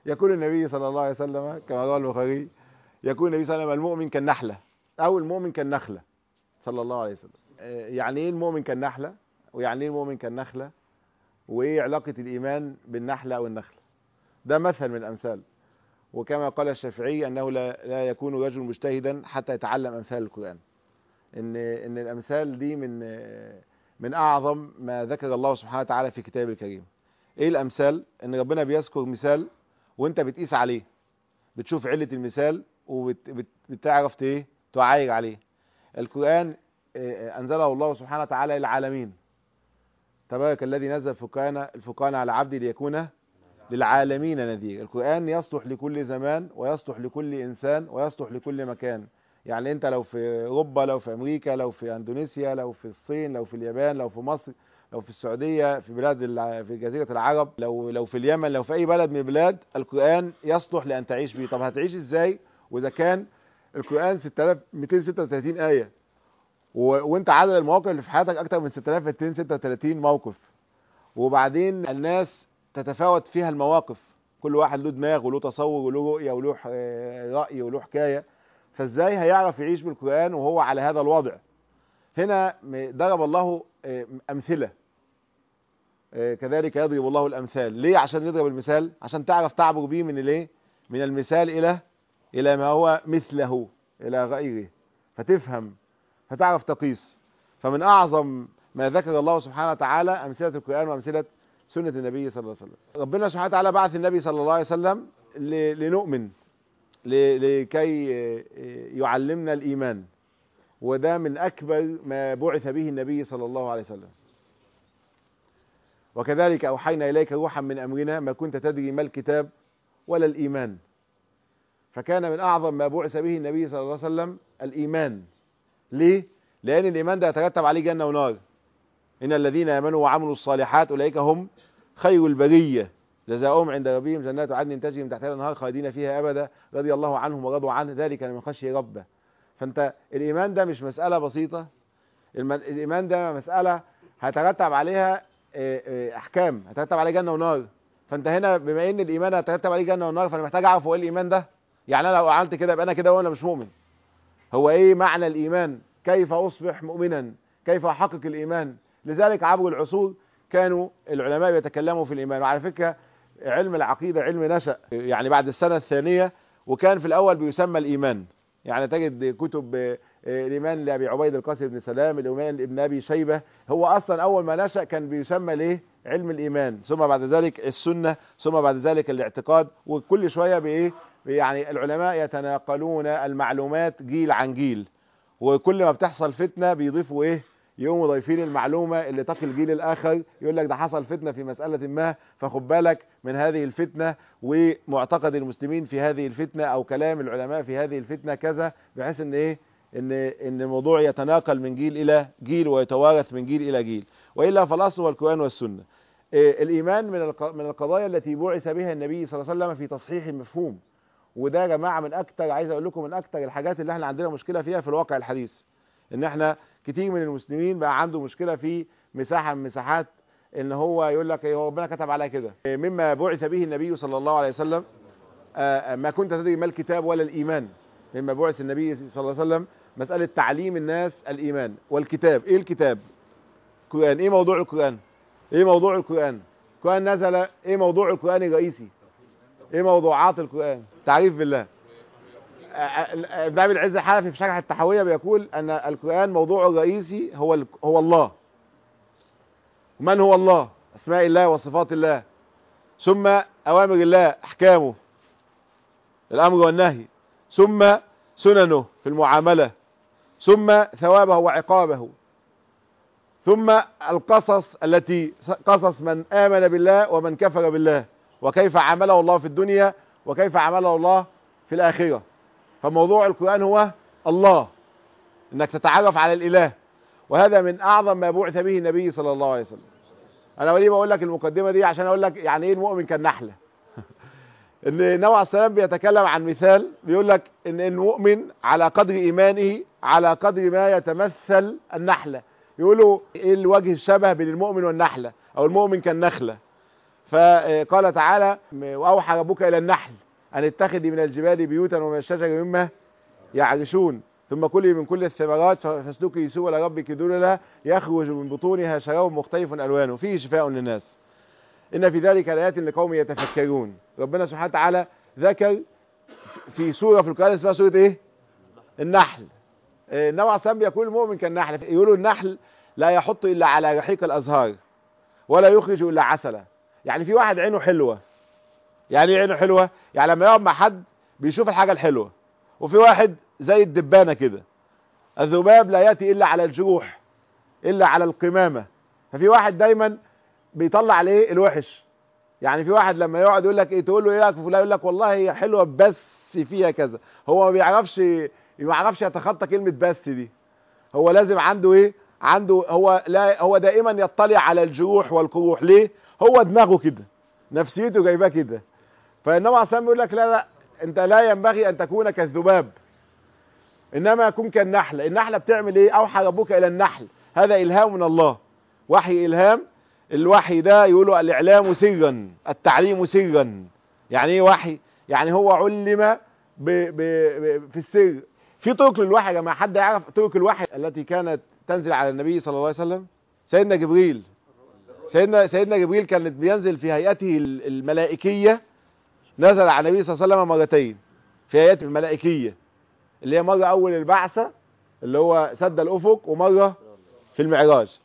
يقول النبي صلى الله عليه وسلم كما روى البخاري يقول النبي صلى الله عليه وسلم المؤمن كالنحلة أو المؤمن كالنخلة صلى الله عليه وسلم آه، يعني ايه المؤمن كالنحلة ويعني ايه المؤمن كالنخلة وايه علاقة الإيمان بالنحلة أو النخلة ده مثل من الأمثال وكما قال الشافعي أنه لا, لا يكون رجل مجتهدا حتى يتعلم أمثال القرآن إن إن الأمثال دي من آه، من أعظم ما ذكر الله سبحانه وتعالى في كتابه الكريم ايه الأمثال إن ربنا بيذكر مثال وانت بتقيس عليه بتشوف علة المثال وبتعرف ايه تعاير عليه القرآن آه، أنزله الله سبحانه وتعالى للعالمين تبارك الذي نزل الفرقان الفرقان على عبده ليكون للعالمين نذير القرآن يصلح لكل زمان ويصلح لكل إنسان ويصلح لكل مكان يعني انت لو في اوروبا لو في امريكا لو في اندونيسيا لو في الصين لو في اليابان لو في مصر لو في السعوديه في بلاد الع- في جزيره العرب لو لو في اليمن لو في اي بلد من البلاد القران يصلح لان تعيش به طب هتعيش ازاي واذا كان القران 6236 ايه و... وانت عدد المواقف اللي في حياتك اكتر من 6236 موقف وبعدين الناس تتفاوت فيها المواقف كل واحد له دماغ وله تصور وله رؤيه وله ح- آه، راي وله حكايه فازاي هيعرف يعيش بالقران وهو على هذا الوضع هنا م- ضرب الله آه، امثله آه، كذلك يضرب الله الامثال ليه عشان نضرب المثال عشان تعرف تعبر بيه من الايه من المثال الى الى ما هو مثله الى غيره فتفهم فتعرف تقيس فمن اعظم ما ذكر الله سبحانه وتعالى امثله القران وامثله سنه النبي صلى الله عليه وسلم ربنا سبحانه وتعالى بعث النبي صلى الله عليه وسلم ل- لنؤمن ل- لكي آه، آه، يعلمنا الايمان وده من اكبر ما بعث به النبي صلى الله عليه وسلم وكذلك اوحينا اليك روحا من امرنا ما كنت تدري ما الكتاب ولا الايمان فكان من اعظم ما بعث به النبي صلى الله عليه وسلم الايمان ليه لان الايمان ده يترتب عليه جنه ونار ان الذين امنوا وعملوا الصالحات اولئك هم خير البريه جزاؤهم عند ربهم جنات عدن تجري من تحتها الانهار خالدين فيها ابدا رضي الله عنهم ورضوا عنه ذلك من خشي ربه فانت الايمان ده مش مساله بسيطه الم- الايمان ده مساله هيترتب عليها آه، آه، احكام هيترتب عليه جنه ونار فانت هنا بما ان الايمان هيترتب عليه جنه ونار فانا محتاج اعرف هو ايه الايمان ده يعني انا لو عملت كده يبقى انا كده وانا مش مؤمن هو ايه معنى الايمان كيف اصبح مؤمنا كيف احقق الايمان لذلك عبر العصور كانوا العلماء بيتكلموا في الايمان وعلى فكره علم العقيده علم نشا يعني بعد السنه الثانيه وكان في الاول بيسمى الايمان يعني تجد كتب آه، آه، الايمان لابي عبيد القاسم بن سلام الايمان لابن ابي شيبه هو اصلا اول ما نشا كان بيسمى ليه علم الايمان ثم بعد ذلك السنه ثم بعد ذلك الاعتقاد وكل شويه بايه يعني العلماء يتناقلون المعلومات جيل عن جيل وكل ما بتحصل فتنه بيضيفوا ايه يقوموا ضايفين المعلومه اللي تقي الجيل الاخر يقول لك ده حصل فتنه في مساله ما فخد بالك من هذه الفتنه ومعتقد المسلمين في هذه الفتنه او كلام العلماء في هذه الفتنه كذا بحيث ان ايه ان ان الموضوع يتناقل من جيل الى جيل ويتوارث من جيل الى جيل والا فالاصل هو القران والسنه إيه، الايمان من الق- من القضايا التي بعث بها النبي صلى الله عليه وسلم في تصحيح المفهوم وده يا جماعه من اكتر عايز اقول لكم من اكتر الحاجات اللي احنا عندنا مشكله فيها في الواقع الحديث ان احنا كتير من المسلمين بقى عنده مشكله في مساحه من مساحات ان هو يقول لك إيه، هو ربنا كتب عليا كده إيه، مما بعث به النبي صلى الله عليه وسلم آه، آه، ما كنت تدري ما الكتاب ولا الايمان مما بعث النبي صلى الله عليه وسلم مساله تعليم الناس الايمان والكتاب ايه الكتاب القران ايه موضوع القران ايه موضوع القران القران نزل ايه موضوع القران الرئيسي ايه موضوعات القران تعريف بالله آه، آه، ابن ابي العز الحنفي في شرح التحويه بيقول ان القران موضوعه الرئيسي هو ال- هو الله من هو الله اسماء الله وصفات الله ثم اوامر الله احكامه الامر والنهي ثم سننه في المعامله ثم ثوابه وعقابه ثم القصص التي قصص من امن بالله ومن كفر بالله وكيف عامله الله في الدنيا وكيف عامله الله في الاخره فموضوع القران هو الله انك تتعرف على الاله وهذا من اعظم ما بعث به النبي صلى الله عليه وسلم انا ليه بقول لك المقدمه دي عشان اقول لك يعني ايه المؤمن كالنحله ان النبي عليه السلام بيتكلم عن مثال بيقول لك ان المؤمن على قدر ايمانه على قدر ما يتمثل النحله يقولوا ايه الوجه الشبه بين المؤمن والنحله او المؤمن كالنخله فقال تعالى واوحى ربك الى النحل ان اتخذي من الجبال بيوتا ومن الشجر مما يعرشون ثم كلي من كل الثمرات فاسلكي سبل ربك ذللا يخرج من بطونها شراب مختلف الوانه فيه شفاء للناس ان في ذلك الايات لقوم يتفكرون ربنا سبحانه وتعالى ذكر في سوره في القران اسمها سوره ايه النحل النبي عليه الصلاه يقول المؤمن كالنحل يقولوا النحل لا يحط الا على رحيق الازهار ولا يخرج الا عسلا يعني في واحد عينه حلوه يعني ايه عينه حلوه يعني لما يقعد مع حد بيشوف الحاجه الحلوه وفي واحد زي الدبانه كده الذباب لا ياتي الا على الجروح الا على القمامه ففي واحد دايما بيطلع عليه الوحش يعني في واحد لما يقعد يقول لك ايه تقول له ايه رايك في فلان يقول لك والله هي حلوه بس فيها كذا هو ما بيعرفش ما بيعرفش يتخطى كلمه بس دي هو لازم عنده ايه عنده هو لا هو دائما يطلع على الجروح والقروح ليه هو دماغه كده نفسيته جايباه كده فالنبي عليه الصلاه يقول لك لا لا انت لا ينبغي ان تكون كالذباب انما يكون كالنحله النحله بتعمل ايه اوحى ربك الى النحل هذا الهام من الله وحي الهام الوحي ده يقولوا الاعلام سرا التعليم سرا يعني ايه وحي يعني هو علم ب ب ب في السر في طرق للوحي يا جماعه حد يعرف طرق الوحي التي كانت تنزل على النبي صلى الله عليه وسلم سيدنا جبريل سيدنا سيدنا جبريل كانت بينزل في هيئته الملائكيه نزل على النبي صلى الله عليه وسلم مرتين في هيئته الملائكيه اللي هي مره اول البعثه اللي هو سد الافق ومره في المعراج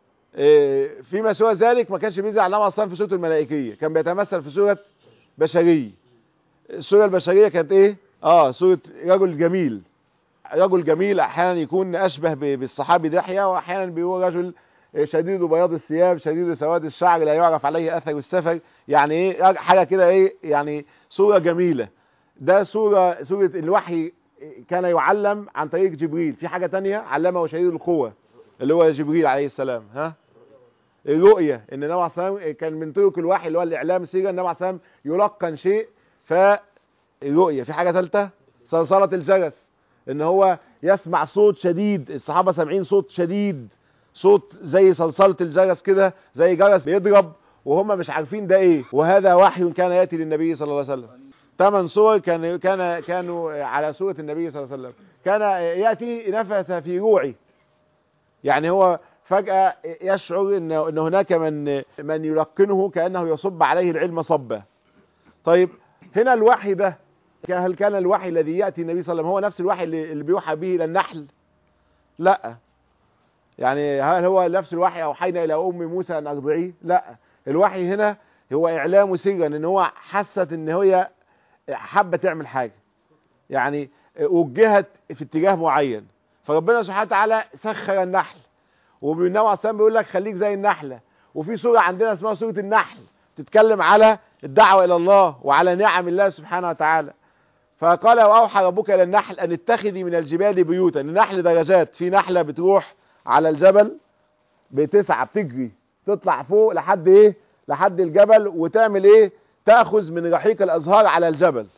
إيه فيما سوى ذلك ما كانش بينزل على النبي اصلا في صوره الملائكيه كان بيتمثل في صوره بشريه الصوره البشريه كانت ايه اه صوره رجل جميل رجل جميل احيانا يكون اشبه بالصحابي دحيه واحيانا بيقول رجل شديد بياض الثياب شديد سواد الشعر لا يعرف عليه اثر السفر يعني ايه حاجه كده ايه يعني صوره جميله ده صوره صوره الوحي كان يعلم عن طريق جبريل في حاجه تانية علمه شديد القوه اللي هو جبريل عليه السلام ها الرؤيه ان النبي عليه الصلاه كان من طرق الوحي اللي هو الاعلام سيره النبي عليه الصلاه يلقن شيء فالرؤيه في حاجه ثالثه صلصله الجرس ان هو يسمع صوت شديد الصحابه سامعين صوت شديد صوت زي صلصله الجرس كده زي جرس بيضرب وهم مش عارفين ده ايه وهذا وحي كان ياتي للنبي صلى الله عليه وسلم ثمان صور كان كان كانوا على سوره النبي صلى الله عليه وسلم كان ياتي نفث في روعي يعني هو فجاه يشعر ان ان هناك من من يلقنه كانه يصب عليه العلم صبا طيب هنا الوحي ده هل كان الوحي الذي ياتي النبي صلى الله عليه وسلم هو نفس الوحي اللي بيوحى به الى النحل لا يعني هل هو نفس الوحي اوحينا الى ام موسى ان ارضعيه لا الوحي هنا هو اعلام سرا ان هو حست ان هي حابه تعمل حاجه يعني وجهت في اتجاه معين فربنا سبحانه وتعالى سخر النحل وبالنبي عليه الصلاه بيقول لك خليك زي النحله وفي سوره عندنا اسمها سوره النحل تتكلم على الدعوه الى الله وعلى نعم الله سبحانه وتعالى فقال واوحى ربك الى النحل ان اتخذي من الجبال بيوتا النحل درجات في نحله بتروح على الجبل بتسعى بتجري تطلع فوق لحد ايه لحد الجبل وتعمل ايه تاخذ من رحيق الازهار على الجبل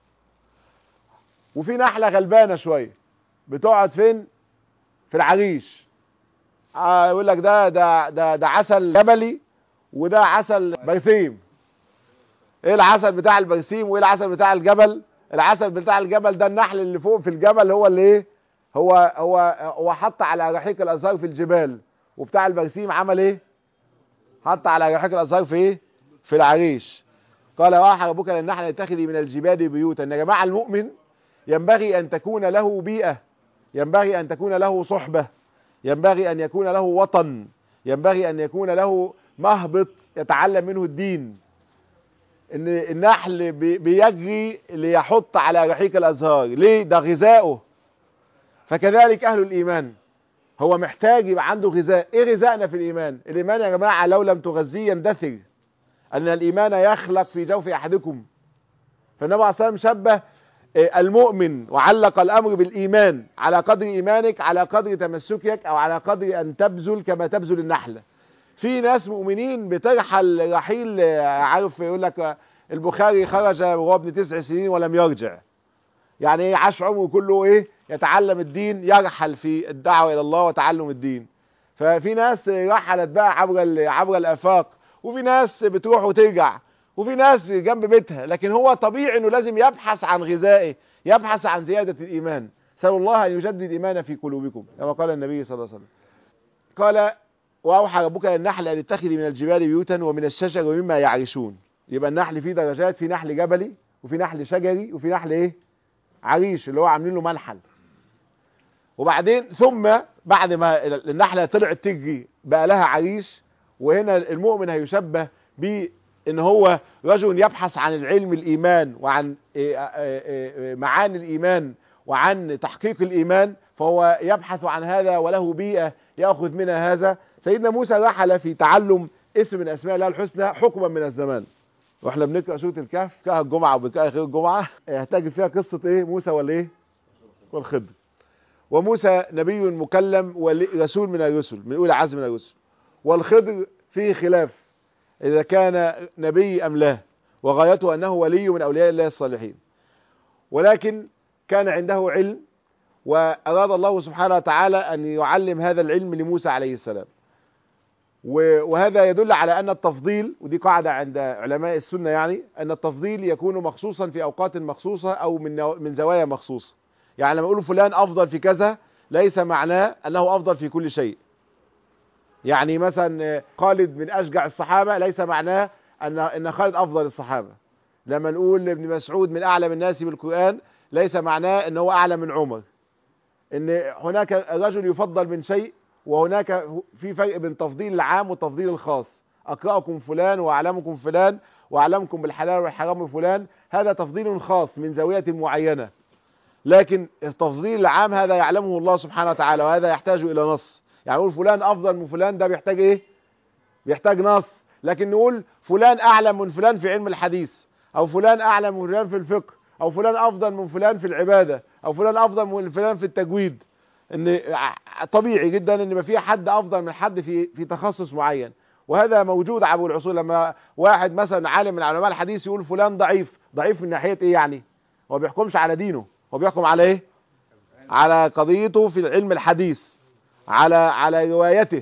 وفي نحله غلبانه شويه بتقعد فين في العريش آه يقول لك ده ده ده ده عسل جبلي وده عسل برسيم ايه العسل بتاع البرسيم وايه العسل بتاع الجبل العسل بتاع الجبل ده النحل اللي فوق في الجبل هو اللي ايه هو هو هو حط على رحيق الازهار في الجبال وبتاع البرسيم عمل ايه حط على رحيق الازهار في ايه في العريش قال واحد ربك للنحل اتخذي من الجبال بيوتا يا جماعه المؤمن ينبغي ان تكون له بيئه ينبغي ان تكون له صحبه ينبغي ان يكون له وطن ينبغي ان يكون له مهبط يتعلم منه الدين ان النحل بيجري ليحط على رحيق الازهار ليه ده غذاؤه فكذلك اهل الايمان هو محتاج يبقى عنده غذاء ايه غذائنا في الايمان الايمان يا جماعه لو لم تغذيه يندثر ان الايمان يخلق في جوف احدكم فالنبي عليه الصلاه والسلام شبه المؤمن وعلق الامر بالايمان على قدر ايمانك على قدر تمسكك او على قدر ان تبذل كما تبذل النحله في ناس مؤمنين بترحل رحيل عارف يقول لك البخاري خرج وهو ابن تسع سنين ولم يرجع يعني ايه عاش عمره كله ايه يتعلم الدين يرحل في الدعوه الى الله وتعلم الدين ففي ناس رحلت بقى عبر عبر الافاق وفي ناس بتروح وترجع وفي ناس جنب بيتها لكن هو طبيعي انه لازم يبحث عن غذائه يبحث عن زيادة الايمان سألوا الله ان يجدد الايمان في قلوبكم كما قال النبي صلى الله عليه وسلم قال واوحى ربك للنحل ان اتخذي من الجبال بيوتا ومن الشجر ومما يعرشون يبقى النحل فيه درجات في نحل جبلي وفي نحل شجري وفي نحل ايه عريش اللي هو عاملين له منحل وبعدين ثم بعد ما النحله طلعت تجري بقى لها عريش وهنا المؤمن هيشبه بان هو رجل يبحث عن العلم الايمان وعن معاني الايمان وعن تحقيق الايمان فهو يبحث عن هذا وله بيئه ياخذ منها هذا سيدنا موسى رحل في تعلم اسم من اسماء الله الحسنى حكما من الزمان واحنا بنقرا سوره الكهف كهف الجمعه وبكاء خير الجمعه هتجد فيها قصه ايه موسى والايه والخضر وموسى نبي مكلم ورسول من الرسل من اولى عزم من الرسل والخضر فيه خلاف اذا كان نبي ام لا وغايته انه ولي من اولياء الله الصالحين ولكن كان عنده علم واراد الله سبحانه وتعالى ان يعلم هذا العلم لموسى عليه السلام وهذا يدل على أن التفضيل ودي قاعدة عند علماء السنة يعني أن التفضيل يكون مخصوصا في أوقات مخصوصة أو من من زوايا مخصوصة يعني لما يقولوا فلان أفضل في كذا ليس معناه أنه أفضل في كل شيء يعني مثلا خالد من أشجع الصحابة ليس معناه أن أن خالد أفضل الصحابة لما نقول ابن مسعود من أعلم الناس بالقرآن ليس معناه أنه هو أعلى من عمر ان هناك رجل يفضل من شيء وهناك في فرق بين تفضيل العام والتفضيل الخاص اقراكم فلان واعلمكم فلان واعلمكم بالحلال والحرام فلان هذا تفضيل خاص من زاويه معينه لكن التفضيل العام هذا يعلمه الله سبحانه وتعالى وهذا يحتاج الى نص يعني نقول فلان افضل من فلان ده بيحتاج ايه بيحتاج نص لكن نقول فلان اعلم من فلان في علم الحديث او فلان اعلم من فلان في الفقه او فلان افضل من فلان في العباده او فلان افضل من فلان في التجويد ان طبيعي جدا ان ما في حد افضل من حد في في تخصص معين وهذا موجود عبر العصور لما واحد مثلا عالم من علماء الحديث يقول فلان ضعيف ضعيف من ناحيه ايه يعني هو بيحكمش على دينه هو بيحكم على ايه على قضيته في العلم الحديث على على روايته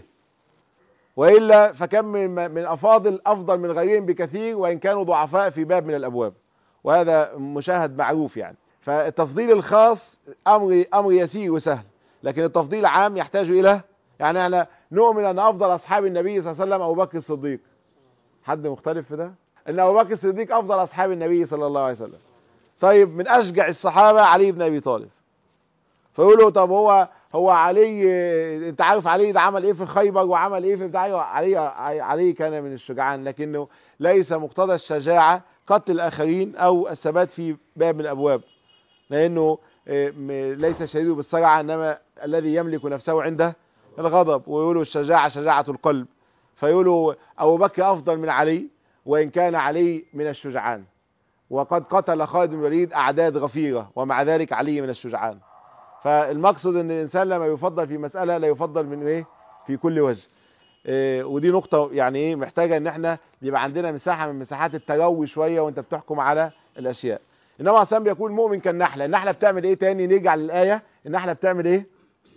والا فكم من من افاضل افضل من غيرهم بكثير وان كانوا ضعفاء في باب من الابواب وهذا مشاهد معروف يعني فالتفضيل الخاص امر امر يسير وسهل لكن التفضيل العام يحتاج الى يعني احنا نؤمن ان افضل اصحاب النبي صلى الله عليه وسلم ابو بكر الصديق حد مختلف في ده ان ابو بكر الصديق افضل اصحاب النبي صلى الله عليه وسلم طيب من اشجع الصحابه علي بن ابي طالب فيقولوا طب هو هو علي انت عارف علي ده عمل ايه في خيبر وعمل ايه في بتاع علي علي كان من الشجعان لكنه ليس مقتضى الشجاعه قتل الاخرين او الثبات في باب من الابواب لانه ليس الشديد بالصرعه انما الذي يملك نفسه عنده الغضب ويقولوا الشجاعه شجاعه القلب فيقولوا ابو بكر افضل من علي وان كان علي من الشجعان وقد قتل خالد بن الوليد اعداد غفيره ومع ذلك علي من الشجعان فالمقصد ان الانسان لما يفضل في مساله لا يفضل من ايه في كل وجه إيه ودي نقطه يعني ايه محتاجه ان احنا يبقى عندنا مساحه من مساحات التروي شويه وانت بتحكم على الاشياء انما عصام بيقول مؤمن كالنحله النحله بتعمل ايه تاني نرجع للايه النحله بتعمل ايه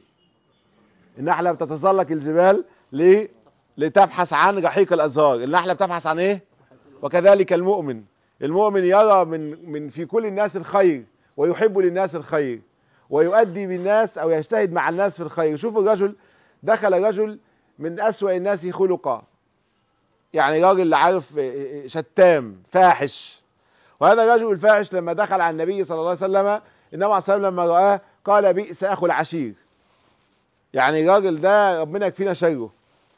النحله بتتسلق الجبال ليه لتبحث عن رحيق الازهار النحله بتبحث عن ايه وكذلك المؤمن المؤمن يرى من من في كل الناس الخير ويحب للناس الخير ويؤدي بالناس او يجتهد مع الناس في الخير شوف الرجل دخل رجل من اسوأ الناس خلقا يعني راجل عارف شتام فاحش وهذا الرجل الفاحش لما دخل على النبي صلى الله عليه وسلم النبي عليه الصلاه لما رآه قال بئس اخو العشير يعني الراجل ده ربنا يكفينا شره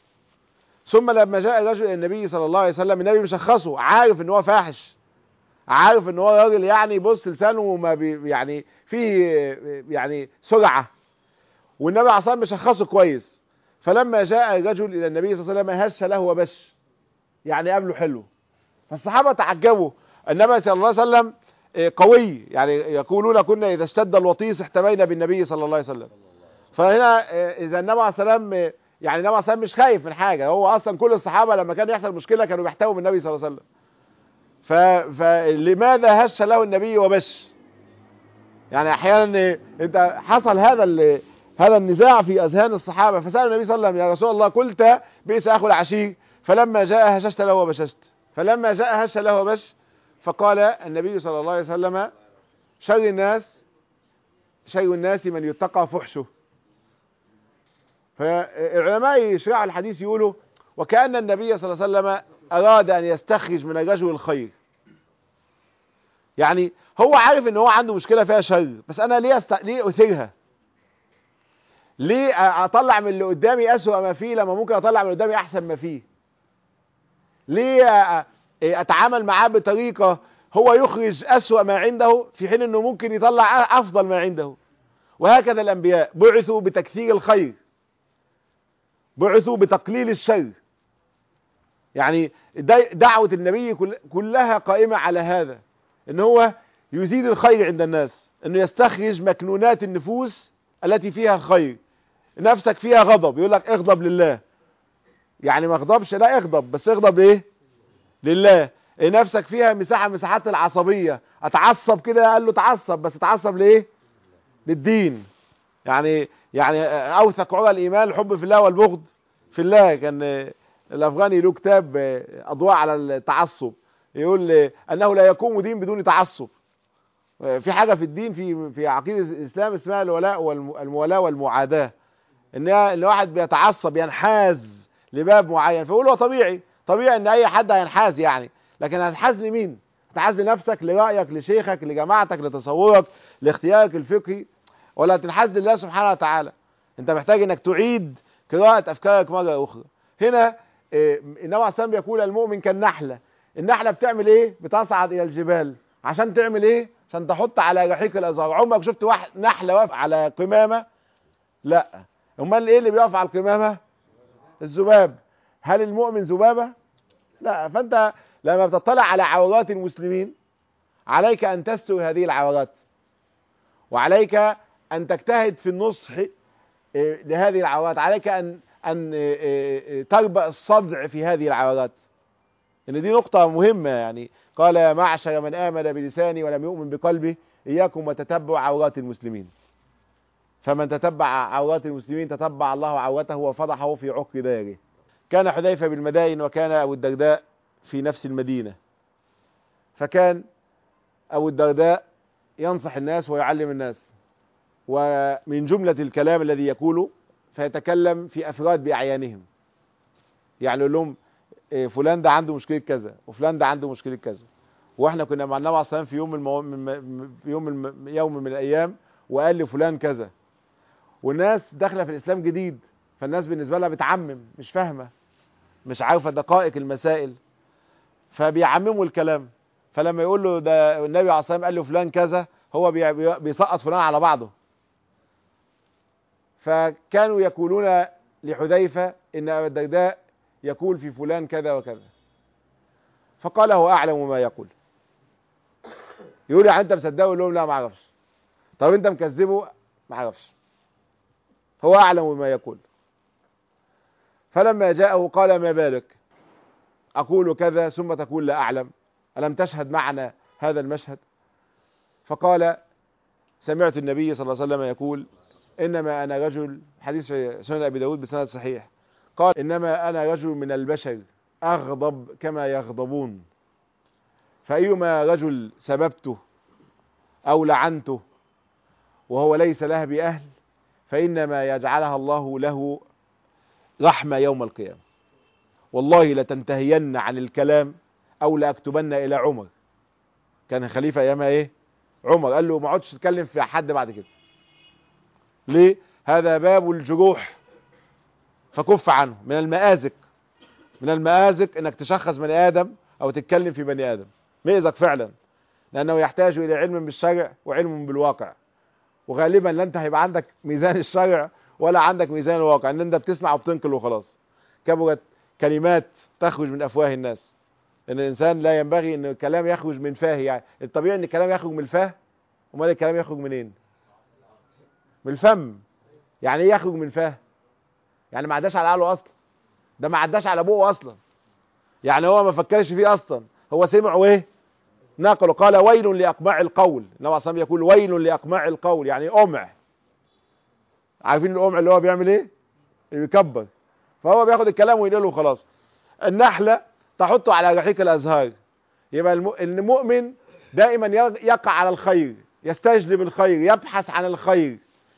ثم لما جاء الرجل الى النبي صلى الله عليه وسلم النبي مشخصه عارف ان هو فاحش عارف ان هو راجل يعني بص لسانه ما بي يعني فيه يعني سرعه والنبي عليه الصلاه مشخصه كويس فلما جاء الرجل الى النبي صلى الله عليه وسلم هش له وبش يعني قابله حلو فالصحابه تعجبوا النبي صلى الله عليه وسلم قوي يعني يقولون كنا اذا اشتد الوطيس احتمينا بالنبي صلى الله عليه وسلم فهنا اذا النبي عليه السلام يعني النبي عليه السلام مش خايف من حاجه هو اصلا كل الصحابه لما كان يحصل مشكله كانوا بيحتووا بالنبي صلى الله عليه وسلم ف... فلماذا هش له النبي وبش يعني احيانا انت حصل هذا هذا النزاع في اذهان الصحابه فسال النبي صلى الله عليه وسلم يا رسول الله قلت بئس اخو العشير فلما جاء هششت له وبششت فلما جاء هش له وبش فقال النبي صلى الله عليه وسلم شر الناس شر الناس من يتقى فحشه فالعلماء يشرع الحديث يقولوا وكأن النبي صلى الله عليه وسلم أراد أن يستخرج من الرجل الخير يعني هو عارف ان هو عنده مشكلة فيها شر بس انا ليه أست... ليه اثيرها ليه اطلع من اللي قدامي اسوأ ما فيه لما ممكن اطلع من اللي قدامي احسن ما فيه ليه اتعامل معاه بطريقة هو يخرج اسوأ ما عنده في حين انه ممكن يطلع افضل ما عنده وهكذا الانبياء بعثوا بتكثير الخير بعثوا بتقليل الشر يعني دعوة النبي كلها قائمة على هذا ان هو يزيد الخير عند الناس انه يستخرج مكنونات النفوس التي فيها الخير نفسك فيها غضب يقول لك اغضب لله يعني ما اغضبش لا اغضب بس اغضب ايه لله نفسك فيها مساحة مساحات العصبية اتعصب كده قال له تعصب بس اتعصب لايه للدين يعني يعني اوثق عرى الايمان الحب في الله والبغض في الله كان الافغاني له كتاب اضواء على التعصب يقول انه لا يقوم دين بدون تعصب في حاجه في الدين في في عقيده الاسلام اسمها الولاء والموالاه والمعاداه ان ان واحد بيتعصب ينحاز لباب معين فيقول هو طبيعي طبيعي ان اي حد هينحاز يعني لكن هتنحاز لمين هتنحاز لنفسك لرايك لشيخك لجماعتك لتصورك لاختيارك الفقهي ولا تنحاز لله سبحانه وتعالى انت محتاج انك تعيد قراءه افكارك مره اخرى هنا النبي عليه الصلاه بيقول المؤمن كالنحله النحله بتعمل ايه بتصعد الى الجبال عشان تعمل ايه عشان تحط على رحيق الازهار عمرك شفت واحد نحله واقف على قمامه لا امال ايه اللي بيقف على القمامه الذباب هل المؤمن ذبابه لا فانت لما بتطلع على عورات المسلمين عليك ان تستوي هذه العورات وعليك ان تجتهد في النصح لهذه العورات عليك ان ان تربأ الصدع في هذه العورات ان دي نقطة مهمة يعني قال يا معشر من آمن بلساني ولم يؤمن بقلبه إياكم وتتبع عورات المسلمين فمن تتبع عورات المسلمين تتبع الله عورته وفضحه في عقر داره كان حذيفة بالمدائن وكان أبو الدرداء في نفس المدينة فكان أبو الدرداء ينصح الناس ويعلم الناس ومن جملة الكلام الذي يقوله فيتكلم في أفراد بأعيانهم يعني يقول لهم فلان ده عنده مشكله كذا وفلان ده عنده مشكله كذا واحنا كنا مع النبي عليه الصلاه في يوم المو... في يوم الم... يوم من الايام وقال لفلان كذا والناس داخله في الاسلام جديد فالناس بالنسبه لها بتعمم مش فاهمه مش عارفه دقائق المسائل فبيعمموا الكلام فلما يقول له ده النبي عليه الصلاه قال له فلان كذا هو بي... بيسقط فلان على بعضه فكانوا يقولون لحذيفه ان ابا الدرداء يقول في فلان كذا وكذا فقال هو اعلم ما يقول يقول يعني انت مصدقه يقول لهم لا ما اعرفش طب انت مكذبه ما اعرفش هو اعلم ما يقول فلما جاءه قال ما بالك اقول كذا ثم تقول لا اعلم الم تشهد معنا هذا المشهد فقال سمعت النبي صلى الله عليه وسلم يقول انما انا رجل حديث في سنن ابي داود بسند صحيح قال إنما أنا رجل من البشر أغضب كما يغضبون فأيما رجل سببته أو لعنته وهو ليس له بأهل فإنما يجعلها الله له رحمة يوم القيامة والله لتنتهين عن الكلام أو لأكتبن إلى عمر كان خليفة أيامها إيه عمر قال له ما عدتش تتكلم في حد بعد كده ليه هذا باب الجروح فكف عنه من المآزق من المآزق انك تشخص بني ادم او تتكلم في بني ادم مئزق فعلا لانه يحتاج الى علم بالشرع وعلم بالواقع وغالبا لا انت هيبقى عندك ميزان الشرع ولا عندك ميزان الواقع ان انت بتسمع وبتنقل وخلاص كبرت كلمات تخرج من افواه الناس ان الانسان لا ينبغي ان الكلام يخرج من فاه يعني الطبيعي ان الكلام يخرج من الفاه امال الكلام يخرج منين من الفم يعني ايه يخرج من فاه يعني ما عداش على عقله اصلا ده ما عداش على ابوه اصلا يعني هو ما فكرش فيه اصلا هو سمع وايه نقل قال ويل لاقماع القول النبي صلى الله يقول ويل لاقماع القول يعني قمع عارفين القمع اللي هو بيعمل ايه اللي بيكبر فهو بياخد الكلام وينقله وخلاص النحلة تحط على رحيق الأزهار يبقى الم- المؤمن دائما يق- يقع على الخير يستجلب الخير يبحث عن الخير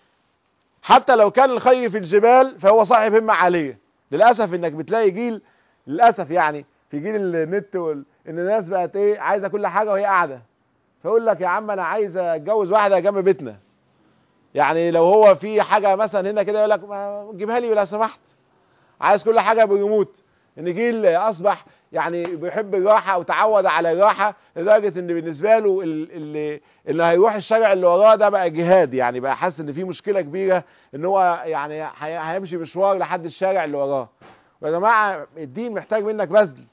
حتى لو كان الخير في الجبال فهو صاحب همة عالية للأسف انك بتلاقي جيل للأسف يعني في جيل النت وال... ان الناس بقت ايه عايزة كل حاجة وهي قاعدة فيقول لك يا عم انا عايز اتجوز واحدة جنب بيتنا يعني لو هو في حاجة مثلا هنا كده يقول لك ما جيبها لي لو سمحت عايز كل حاجة بريموت ان جيل اصبح يعني بيحب الراحة او تعود على الراحة لدرجة ان بالنسبة له ال- اللي اللي هيروح الشارع اللي وراه ده بقى جهاد يعني بقى حاسس ان في مشكلة كبيرة ان هو يعني هي- هيمشي مشوار لحد الشارع اللي وراه يا جماعة الدين محتاج منك بذل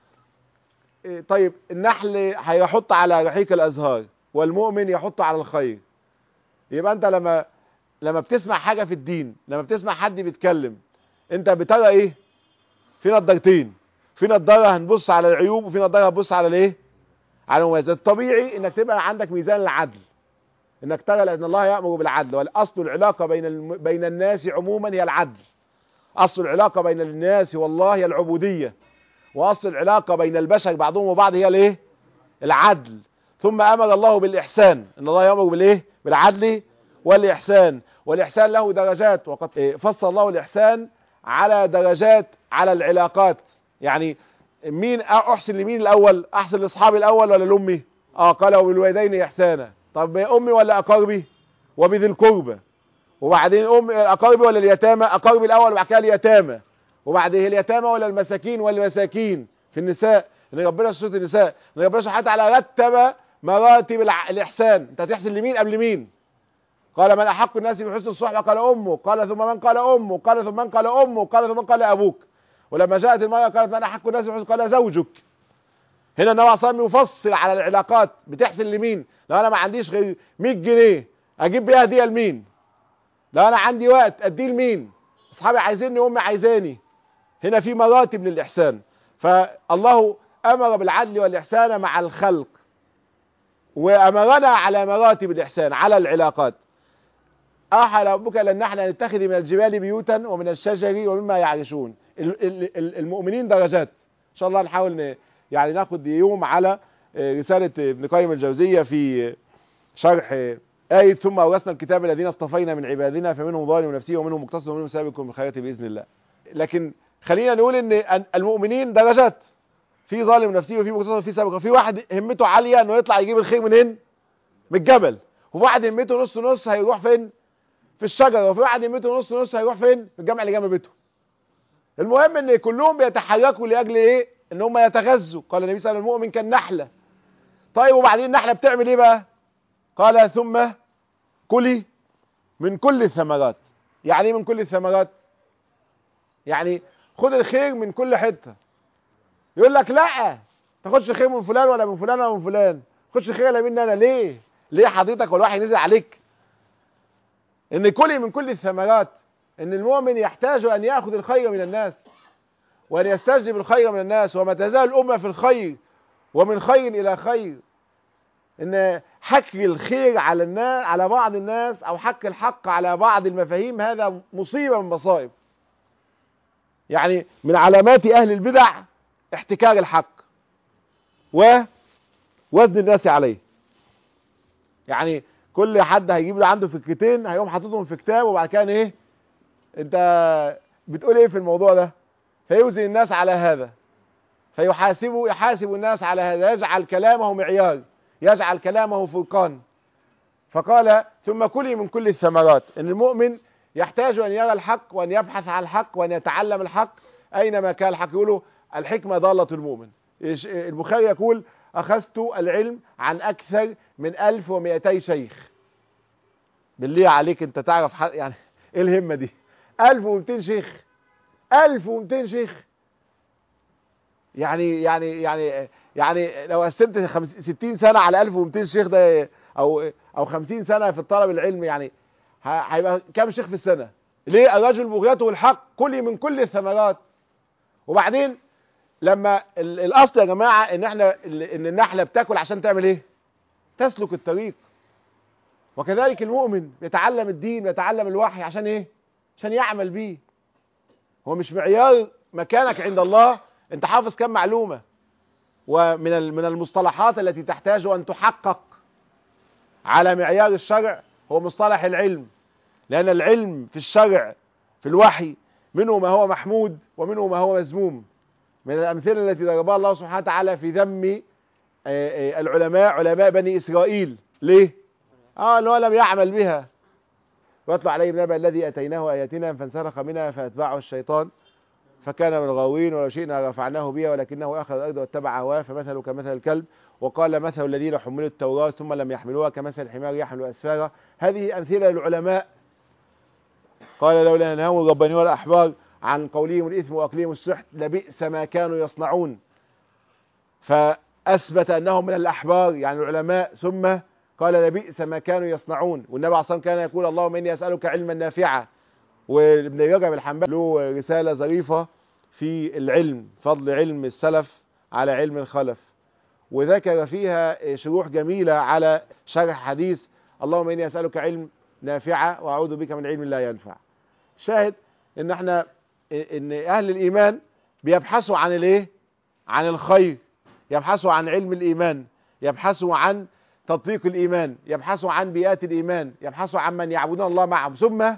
إيه، طيب النحل هيحط على رحيق الازهار والمؤمن يحط على الخير يبقى انت لما لما بتسمع حاجة في الدين لما بتسمع حد بيتكلم انت بترى ايه في نضارتين في نضاره هنبص على العيوب وفي نضاره هتبص على الايه على المميزات الطبيعي انك تبقى عندك ميزان العدل انك ترى لان الله يامر بالعدل والاصل العلاقه بين الم... بين الناس عموما هي العدل اصل العلاقه بين الناس والله هي العبوديه واصل العلاقه بين البشر بعضهم وبعض هي الايه العدل ثم امر الله بالاحسان ان الله يامر بالايه بالعدل والاحسان والاحسان له درجات وقد إيه، فصل الله الاحسان على درجات على العلاقات يعني مين احسن لمين الاول احسن لاصحابي الاول ولا لامي اه قال وبالوالدين احسانا طب امي ولا اقاربي وبذي القربى وبعدين ام اقاربي ولا اليتامى اقاربي الاول وبعد كده اليتامى وبعدين اليتامى ولا المساكين ولا المساكين في النساء ان ربنا في سوره النساء ان ربنا سبحانه وتعالى رتب مراتب الع- الاحسان انت هتحسن لمين قبل مين قال من احق الناس بحسن الصحبه قال امه قال ثم من قال امه قال ثم من قال امه قال ثم من قال ابوك ولما جاءت المرأة قالت من أحق الناس بحسن قال زوجك هنا النبي صلى الله عليه وسلم يفصل على العلاقات بتحسن لمين لو أنا ما عنديش غير 100 جنيه أجيب بيها هدية لمين لو أنا عندي وقت أديه لمين أصحابي عايزيني وأمي عايزاني هنا في مراتب للإحسان فالله أمر بالعدل والإحسان مع الخلق وأمرنا على مراتب الإحسان على العلاقات أوحى ربك إلى النحل أن نتخذ من الجبال بيوتا ومن الشجر ومما يعرشون ال- ال- ال- المؤمنين درجات إن شاء الله نحاول ن- يعني ناخد يوم على آه، رسالة ابن قيم الجوزية في آه، شرح آه، آية ثم أورثنا الكتاب الذين اصطفينا من عبادنا فمنهم ظالم نفسه ومنهم مقتصد ومنهم سابق بالخيرات بإذن الله لكن خلينا نقول ان المؤمنين درجات في ظالم نفسه وفي مقتصد وفي سابق وفي واحد همته عالية انه يطلع يجيب الخير منين من الجبل وفي واحد همته نص نص هيروح فين في الشجره وفي واحد همته نص نص هيروح فين في الجامع اللي جنب بيته المهم ان كلهم بيتحركوا لاجل ايه ان هم يتغذوا قال النبي صلى الله عليه وسلم المؤمن كالنحله طيب وبعدين النحله بتعمل ايه بقى قال ثم كلي من كل الثمرات يعني ايه من كل الثمرات يعني خد الخير من كل حته يقول لك لا تاخدش خير من فلان ولا من فلان ولا من فلان خدش خير الا مني انا ليه ليه حضرتك والوحي نزل عليك ان كلي من كل الثمرات ان المؤمن يحتاج ان ياخذ الخير من الناس وان يستجلب الخير من الناس وما تزال الامه في الخير ومن خير الى خير ان حك الخير على الناس على بعض الناس او حك الحق على بعض المفاهيم هذا مصيبه من مصائب يعني من علامات اهل البدع احتكار الحق ووزن الناس عليه يعني كل حد هيجيب له عنده فكرتين هيقوم حاططهم في كتاب وبعد كده ايه انت بتقول ايه في الموضوع ده فيوزن الناس على هذا فيحاسبه يحاسب الناس على هذا يجعل كلامه معيار يجعل كلامه فرقان فقال ثم كلي من كل الثمرات ان المؤمن يحتاج ان يرى الحق وان يبحث عن الحق وان يتعلم الحق اينما كان الحق يقولوا الحكمه ضاله المؤمن البخاري يقول اخذت العلم عن اكثر من 1200 شيخ بالله عليك انت تعرف حد يعني ايه الهمه دي 1200 شيخ 1200 شيخ يعني يعني يعني يعني لو قسمت 60 سنه على 1200 شيخ ده او او 50 سنه في الطلب العلمي يعني هيبقى كام شيخ في السنه ليه الرجل بغيته الحق كلي من كل الثمرات وبعدين لما الاصل يا جماعه ان احنا ان النحله بتاكل عشان تعمل ايه تسلك الطريق وكذلك المؤمن يتعلم الدين يتعلم الوحي عشان ايه عشان يعمل بيه هو مش معيار مكانك عند الله انت حافظ كم معلومة ومن من المصطلحات التي تحتاج ان تحقق على معيار الشرع هو مصطلح العلم لان العلم في الشرع في الوحي منه ما هو محمود ومنه ما هو مذموم من الامثله التي ضربها الله سبحانه وتعالى في ذم العلماء علماء بني اسرائيل ليه اه انه لم يعمل بها واتل عليهم نبأ الذي اتيناه اياتنا فانسلخ منها فاتبعه الشيطان فكان من الغاوين ولو شئنا رفعناه بها ولكنه اخذ الارض واتبع هواه فمثله كمثل الكلب وقال مثل الذين حملوا التوراه ثم لم يحملوها كمثل الحمار يحمل اسفارا هذه امثله للعلماء قال لولا ينهاهم الربانيون والاحبار عن قولهم الاثم واكلهم السحت لبئس ما كانوا يصنعون فاثبت انهم من الاحبار يعني العلماء ثم قال لبئس ما كانوا يصنعون والنبي عليه الصلاه كان يقول اللهم اني اسالك علما نافعا وابن رجب الحنبلي له رساله ظريفه في العلم فضل علم السلف على علم الخلف وذكر فيها شروح جميله على شرح حديث اللهم اني اسالك علم نافعا واعوذ بك من علم لا ينفع شاهد ان احنا ان اهل الايمان بيبحثوا عن الايه عن الخير يبحثوا عن علم الايمان يبحثوا عن تطبيق الايمان يبحثوا عن بيئات الايمان يبحثوا عن من يعبدون الله معهم ثم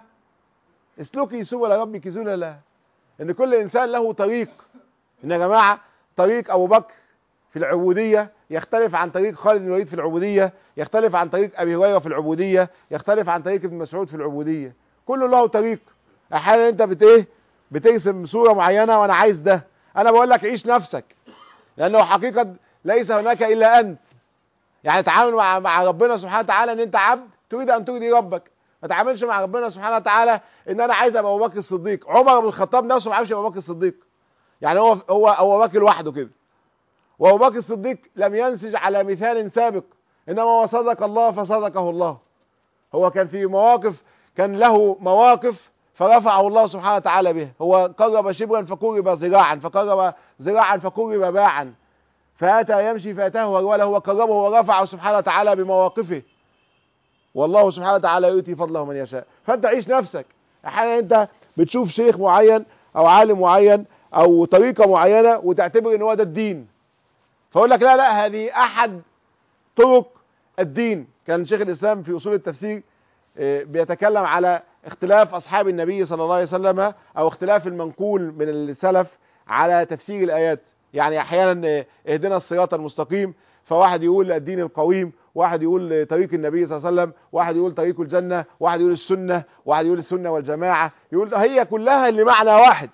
اسلكي سبل ربك ذللا ان كل انسان له طريق ان يا جماعه طريق ابو بكر في العبوديه يختلف عن طريق خالد بن الوليد في العبوديه يختلف عن طريق ابي هريره في العبوديه يختلف عن طريق ابن مسعود في العبوديه كله له طريق احيانا انت بت ايه بترسم صوره معينه وانا عايز ده انا بقول لك عيش نفسك لانه حقيقه ليس هناك الا انت يعني تعامل مع مع ربنا سبحانه وتعالى ان انت عبد تريد ان ترضي ربك ما تعاملش مع ربنا سبحانه وتعالى ان انا عايز ابقى ابو بكر الصديق عمر بن الخطاب نفسه ما عرفش ابو بكر الصديق يعني هو هو ابو بكر لوحده كده وابو بكر الصديق لم ينسج على مثال سابق انما هو صدق الله فصدقه الله هو كان في مواقف كان له مواقف فرفعه الله سبحانه وتعالى بها هو قرب شبرا فقرب ذراعا فقرب ذراعا فقرب باعا فاتى يمشي فاتاه هروله وقربه ورفعه سبحانه وتعالى بمواقفه والله سبحانه وتعالى يؤتي فضله من يشاء فانت عيش نفسك احيانا انت بتشوف شيخ معين او عالم معين او طريقه معينه وتعتبر ان هو ده الدين فاقول لك لا لا هذه احد طرق الدين كان شيخ الاسلام في اصول التفسير بيتكلم على اختلاف اصحاب النبي صلى الله عليه وسلم او اختلاف المنقول من السلف على تفسير الايات يعني احيانا اهدنا الصراط المستقيم فواحد يقول الدين القويم واحد يقول طريق النبي صلى الله عليه وسلم واحد يقول طريق الجنة واحد يقول السنة واحد يقول السنة والجماعة يقول هي كلها لمعنى واحد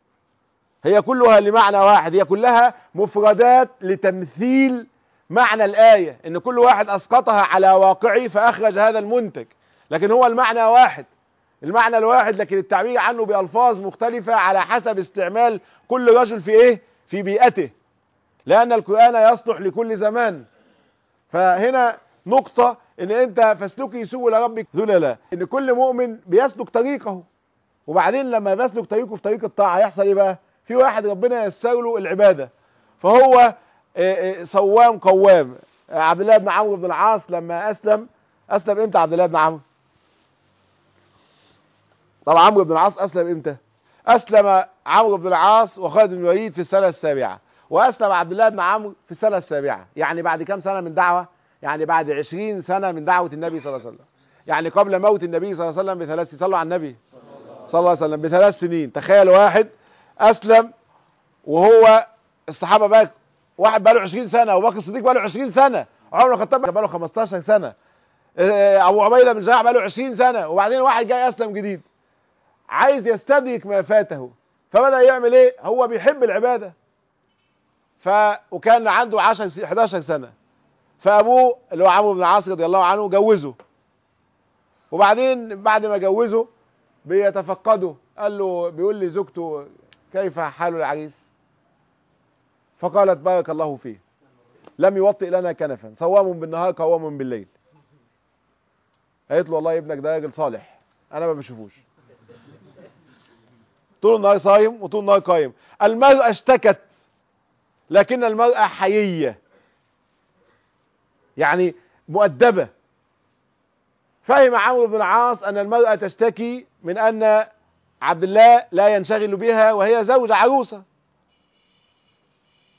هي كلها لمعنى واحد هي كلها مفردات لتمثيل معنى الآية ان كل واحد اسقطها على واقعه فاخرج هذا المنتج لكن هو المعنى واحد المعنى الواحد لكن التعبير عنه بألفاظ مختلفة على حسب استعمال كل رجل في ايه في بيئته لأن القرآن يصلح لكل زمان فهنا نقطة ان انت فاسلكي سبل ربك ذللا ان كل مؤمن بيسلك طريقه وبعدين لما بيسلك طريقه في طريق الطاعة يحصل ايه بقى في واحد ربنا يسر له العبادة فهو صوام قوام عبد الله بن عمرو بن العاص لما اسلم اسلم امتى عبد الله بن عمرو طب عمرو بن العاص اسلم امتى اسلم عمرو بن العاص وخالد بن الوليد في السنه السابعه واسلم عبد الله بن عمرو في السنه السابعه يعني بعد كام سنه من دعوه يعني بعد 20 سنه من دعوه النبي صلى الله عليه وسلم يعني قبل موت النبي صلى الله عليه وسلم بثلاث صلوا على النبي صلى الله عليه وسلم بثلاث سنين تخيل واحد اسلم وهو الصحابه بقى واحد بقى له 20 سنه ابو بكر الصديق بقى له 20 سنه عمر الخطاب بقى له 15 سنه ابو عبيده بن جراح بقى له 20 سنه وبعدين واحد جاي اسلم جديد عايز يستدرك ما فاته فبدا يعمل ايه هو بيحب العباده ف وكان عنده 10 11 سنه فابوه اللي هو عمرو بن العاص رضي الله عنه جوزه وبعدين بعد ما جوزه بيتفقده قال له بيقول لي زوجته كيف حال العريس فقالت بارك الله فيه لم يوطئ لنا كنفا صوام بالنهار قوام بالليل قالت له والله ابنك ده راجل صالح انا ما بشوفوش طول النهار صايم وطول النهار قايم المرأة اشتكت لكن المرأة حيية يعني مؤدبة فهم عمرو بن العاص أن المرأة تشتكي من أن عبد الله لا ينشغل بها وهي زوجة عروسة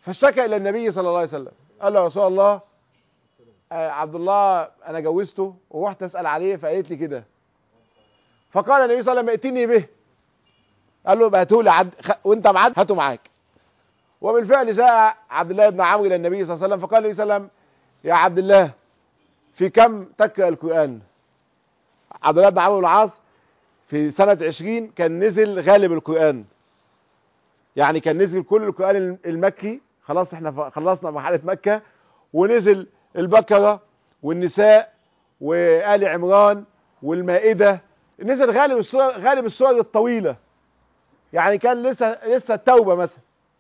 فاشتكى الى النبي صلى الله عليه وسلم قال له يا رسول الله آه، عبد الله انا جوزته ورحت اسال عليه فقالت لي كده فقال النبي صلى الله عليه وسلم ائتني به قال له يبقى هاته لي عد... خ... وانت معاد هاته معاك وبالفعل جاء عبد الله بن عمرو الى النبي صلى الله عليه وسلم فقال النبي صلى الله عليه وسلم يا عبد الله في كم تقرا القران عبد الله بن عمرو بن العاص في سنة 20 كان نزل غالب القرآن يعني كان نزل كل القرآن المكي خلاص احنا ف- خلصنا مرحلة مكة ونزل البقرة والنساء وآل عمران والمائدة نزل غالب السور غالب السور الطويلة يعني كان لسه لسه التوبة مثلا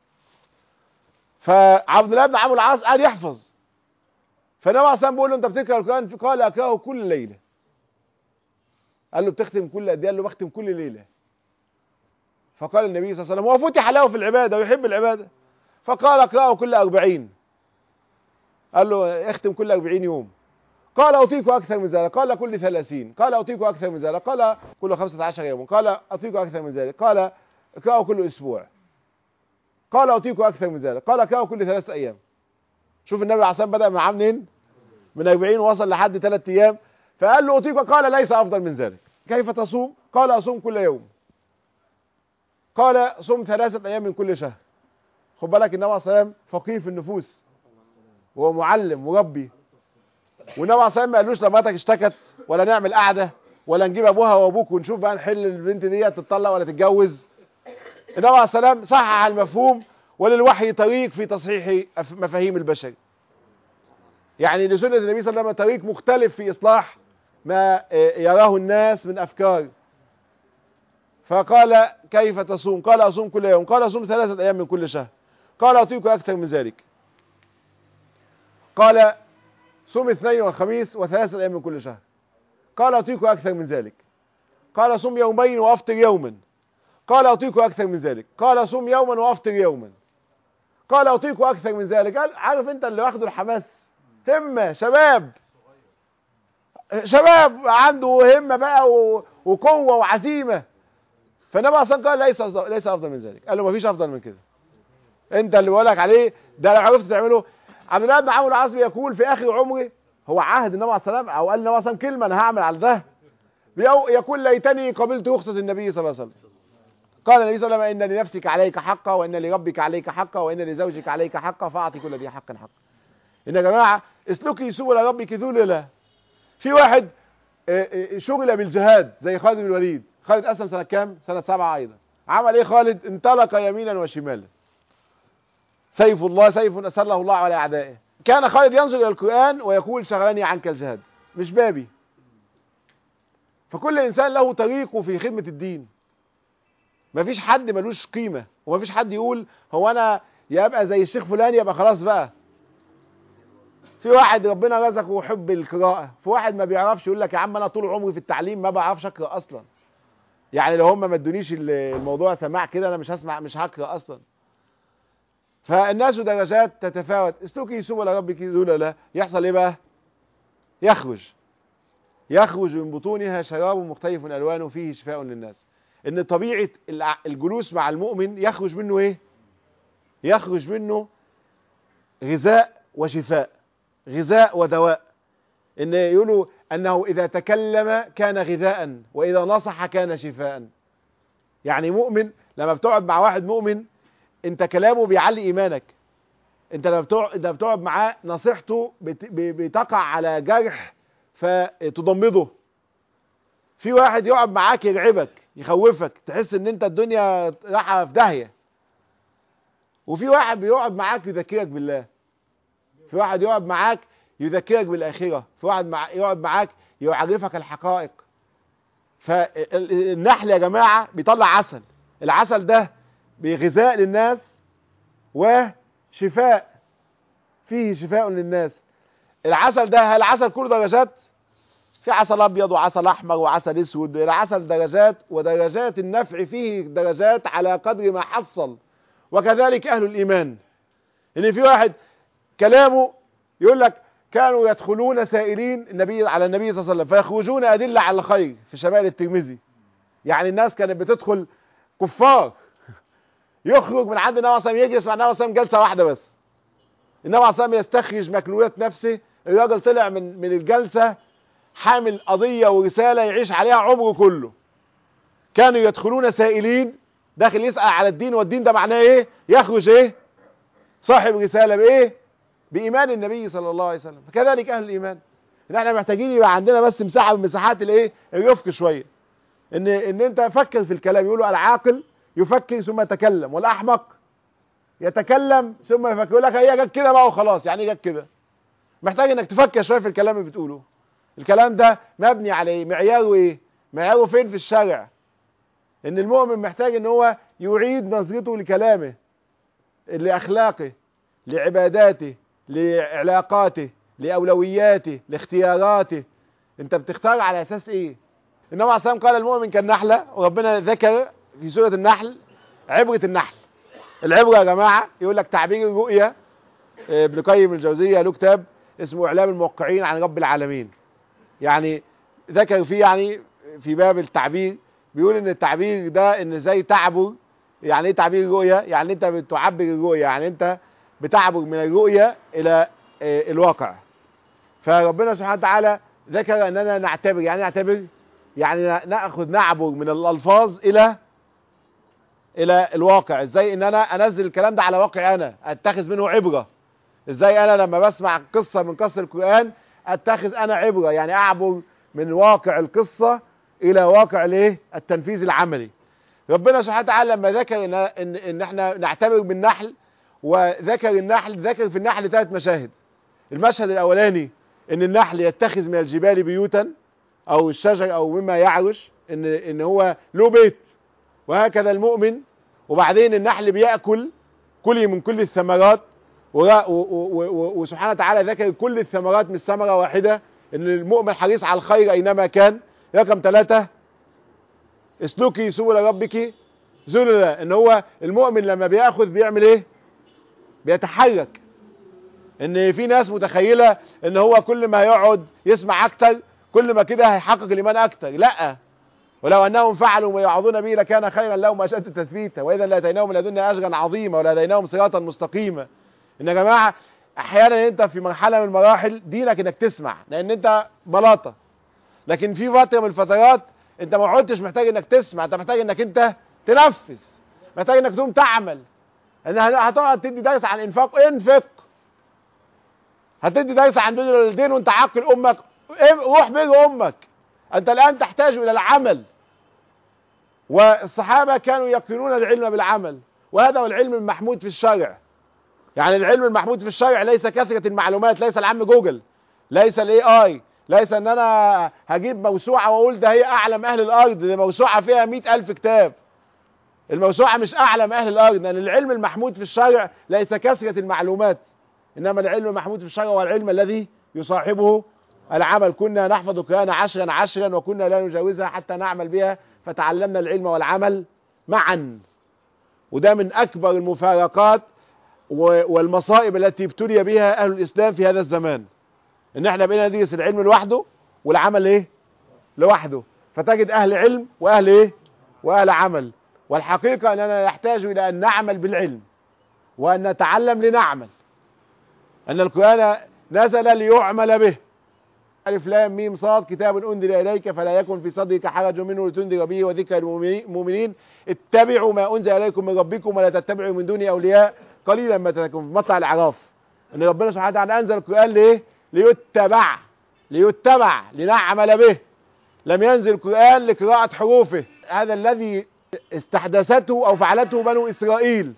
فعبد الله بن عمرو العاص قاعد يحفظ فالنبي عليه الصلاة والسلام بيقول له انت بتقرا القرآن قال اقراه كل ليلة قال له بتختم كل قد ايه قال له بختم كل ليله فقال النبي صلى الله عليه وسلم وفتح له في العباده ويحب العباده فقال اقراه كل أربعين قال له اختم كل أربعين يوم قال أطيق أكثر من ذلك قال كل ثلاثين قال أطيق أكثر من ذلك قال كل خمسة عشر يوما قال أطيق أكثر من ذلك قال اقرأه كل أسبوع قال أطيق أكثر من ذلك قال اقرأه كل ثلاثة أيام شوف النبي عليه الصلاة والسلام بدأ معاه منين من 40 وصل لحد ثلاثة أيام فقال له أطيق قال ليس أفضل من ذلك كيف تصوم قال أصوم كل يوم قال صم ثلاثة أيام من كل شهر خد بالك النبي عليه الصلاة والسلام فقيه في النفوس وهو معلم مربي والنبي عليه الصلاة والسلام ما قالوش لما مراتك اشتكت ولا نعمل قعدة ولا نجيب أبوها وأبوك ونشوف بقى نحل البنت دي تتطلق ولا تتجوز النبي عليه الصلاة والسلام صحح المفهوم وللوحي طريق في تصحيح أف- مفاهيم البشر يعني لسنة النبي صلى الله عليه وسلم طريق مختلف في إصلاح ما آه، يراه الناس من أفكار فقال كيف تصوم قال أصوم كل يوم قال أصوم ثلاثة أيام من كل شهر قال أطيق أكثر من ذلك قال صوم اثنين والخميس وثلاثة أيام من كل شهر قال أطيق أكثر من ذلك قال صوم يومين وأفطر يوما قال أطيق أكثر من ذلك قال صوم يوما وأفطر يوما قال أطيق أكثر من ذلك قال عارف أنت اللي واخده الحماس همة شباب شباب عنده همة بقى و- وقوة وعزيمة فالنبي اصلا قال ليس أفضل ليس افضل من ذلك قال له مفيش افضل من كده انت اللي بقولك عليه ده لو عرفت تعمله عبد الله بن عمرو العاص يقول في اخر عمره هو عهد النبي عليه الصلاه والسلام او قال النبي عليه الصلاه والسلام كلمه انا هعمل على ده بيقو- يقول ليتني قبلت رخصه النبي صلى الله عليه وسلم قال النبي صلى الله عليه وسلم ان لنفسك عليك حقا وان لربك عليك حقا وان لزوجك عليك حقا فاعطي كل ذي حق حقا ان يا جماعه اسلكي سبل ربك ذللا في واحد آه، آه، شغل بالجهاد زي خالد بن الوليد خالد اسلم سنه كام سنه سبعة ايضا عمل ايه خالد انطلق يمينا وشمالا سيف الله سيف اسله الله على اعدائه كان خالد ينظر الى القران ويقول شغلني عنك الجهاد مش بابي فكل انسان له طريقه في خدمه الدين مفيش حد ملوش قيمه ومفيش حد يقول هو انا يا ابقى زي الشيخ فلان يبقى خلاص بقى في واحد ربنا رزقه حب القراءة في واحد ما بيعرفش يقول لك يا عم انا طول عمري في التعليم ما بعرفش اقرا اصلا يعني لو هم ما ادونيش ال- الموضوع سماع كده انا مش هسمع مش هقرا اصلا فالناس درجات تتفاوت اسلكي سبل ربك ذللا يحصل ايه بقى يخرج يخرج من بطونها شراب مختلف الوانه فيه شفاء للناس ان طبيعه الع- الجلوس مع المؤمن يخرج منه ايه يخرج منه غذاء وشفاء غذاء ودواء ان يقولوا انه اذا تكلم كان غذاء واذا نصح كان شفاء يعني مؤمن لما بتقعد مع واحد مؤمن انت كلامه بيعلي ايمانك انت لما بتقعد لما بتقعد معاه نصيحته بت- ب- بتقع على جرح فتضمده في واحد يقعد معاك يرعبك يخوفك تحس ان انت الدنيا رايحه في داهيه وفي واحد بيقعد معاك يذكرك بالله في واحد يقعد معاك يذكرك بالآخرة في واحد مع... يقعد معاك يعرفك الحقائق فالنحل يا جماعة بيطلع عسل العسل ده بغذاء للناس وشفاء فيه شفاء للناس العسل ده هل العسل كله درجات في عسل ابيض وعسل احمر وعسل اسود العسل درجات ودرجات النفع فيه درجات على قدر ما حصل وكذلك اهل الايمان ان في واحد كلامه يقول لك كانوا يدخلون سائلين النبي على النبي صلى الله عليه وسلم فيخرجون أدلة على الخير في شمال الترمذي يعني الناس كانت بتدخل كفار يخرج من عند النبي صلى الله عليه وسلم يجلس مع النبي صلى الله عليه وسلم جلسة واحدة بس النبي عليه الصلاه والسلام يستخرج مكنونات نفسه الراجل طلع من من الجلسه حامل قضيه ورساله يعيش عليها عمره كله كانوا يدخلون سائلين داخل يسال على الدين والدين ده معناه ايه يخرج ايه صاحب رساله بايه بايمان النبي صلى الله عليه وسلم فكذلك اهل الايمان ان احنا محتاجين يبقى عندنا بس مساحه من مساحات الايه الرفق شويه ان ان انت فكر في الكلام يقولوا العاقل يفكر ثم يتكلم والاحمق يتكلم ثم يفكر يقول لك هي جت كده بقى وخلاص يعني ايه جت كده محتاج انك تفكر شويه في الكلام اللي بتقوله الكلام ده مبني على ايه معياره ايه معياره فين في الشرع ان المؤمن محتاج ان هو يعيد نظرته لكلامه لاخلاقه لعباداته لعلاقاته لاولوياته لاختياراته انت بتختار على اساس ايه النبي عليه الصلاه قال المؤمن كالنحله وربنا ذكر في سوره النحل عبره النحل العبره يا جماعه يقول لك تعبير الرؤيه ابن قيم الجوزيه له كتاب اسمه اعلام الموقعين عن رب العالمين يعني ذكر فيه يعني في باب التعبير بيقول ان التعبير ده ان ازاي تعبر يعني ايه تعبير الرؤيه يعني انت بتعبر الرؤيه يعني انت بتعبر من الرؤيه الى الواقع فربنا سبحانه وتعالى ذكر اننا نعتبر يعني نعتبر يعني ناخذ نعبر من الالفاظ الى الى الواقع ازاي ان انا انزل الكلام ده على واقعي انا اتخذ منه عبره ازاي انا لما بسمع قصه من قصص القران اتخذ انا عبره يعني اعبر من واقع القصه الى واقع الايه التنفيذ العملي ربنا سبحانه وتعالى لما ذكر ان ان, إن احنا نعتبر بالنحل وذكر النحل ذكر في النحل ثلاث مشاهد المشهد الاولاني ان النحل يتخذ من الجبال بيوتا او الشجر او مما يعرش ان ان هو له بيت وهكذا المؤمن وبعدين النحل بياكل كلي من كل الثمرات وسبحانه وتعالى ذكر كل الثمرات من ثمره واحده ان المؤمن حريص على الخير اينما كان رقم ثلاثة اسلكي سبل ربك ذللا ان هو المؤمن لما بياخذ بيعمل ايه بيتحرك ان في ناس متخيله ان هو كل ما يقعد يسمع اكتر كل ما كده هيحقق الايمان اكتر لا ولو انهم فعلوا ما يعظون به لكان خيرا لهم اشد تثبيتا واذا لاتيناهم من لدنا اجرا عظيما ولهديناهم صراطا مستقيما ان يا جماعه احيانا انت في مرحله من المراحل دينك انك تسمع لان انت بلاطه لكن في فتره من الفترات انت ما عدتش محتاج انك تسمع انت محتاج انك انت تنفذ محتاج انك تقوم تعمل ان هتقعد تدي درس عن انفاق انفق هتدي درس عن بر الوالدين وانت عاقل امك روح بر امك انت الان تحتاج الى العمل والصحابه كانوا يقرنون العلم بالعمل وهذا هو العلم المحمود في الشرع يعني العلم المحمود في الشرع ليس كثره المعلومات ليس العم جوجل ليس الاي اي ليس ان انا هجيب موسوعه واقول ده هي اعلم اهل الارض دي موسوعه فيها مئة الف كتاب الموسوعه مش اعلم اهل الارض لان العلم المحمود في الشرع ليس كثره المعلومات انما العلم المحمود في الشرع هو العلم الذي يصاحبه العمل كنا نحفظ القران عشرا عشرا وكنا لا نجاوزها حتى نعمل بها فتعلمنا العلم والعمل معا وده من اكبر المفارقات والمصائب التي ابتلي بها اهل الاسلام في هذا الزمان ان احنا بقينا ندرس العلم لوحده والعمل ايه لوحده فتجد اهل علم واهل ايه واهل عمل والحقيقه اننا نحتاج الى ان نعمل بالعلم وان نتعلم لنعمل ان القران نزل ليعمل به ألف لام ميم صاد كتاب أنزل إليك فلا يكن في صدرك حرج منه لتنذر به وذكر المؤمنين اتبعوا ما أنزل إليكم من ربكم ولا تتبعوا من دونه أولياء قليلا ما تتكون في مطلع الأعراف أن ربنا سبحانه وتعالى أنزل القرآن ليه؟ ليتبع ليتبع لنعمل به لم ينزل القرآن لقراءة حروفه هذا الذي استحدثته أو فعلته بنو إسرائيل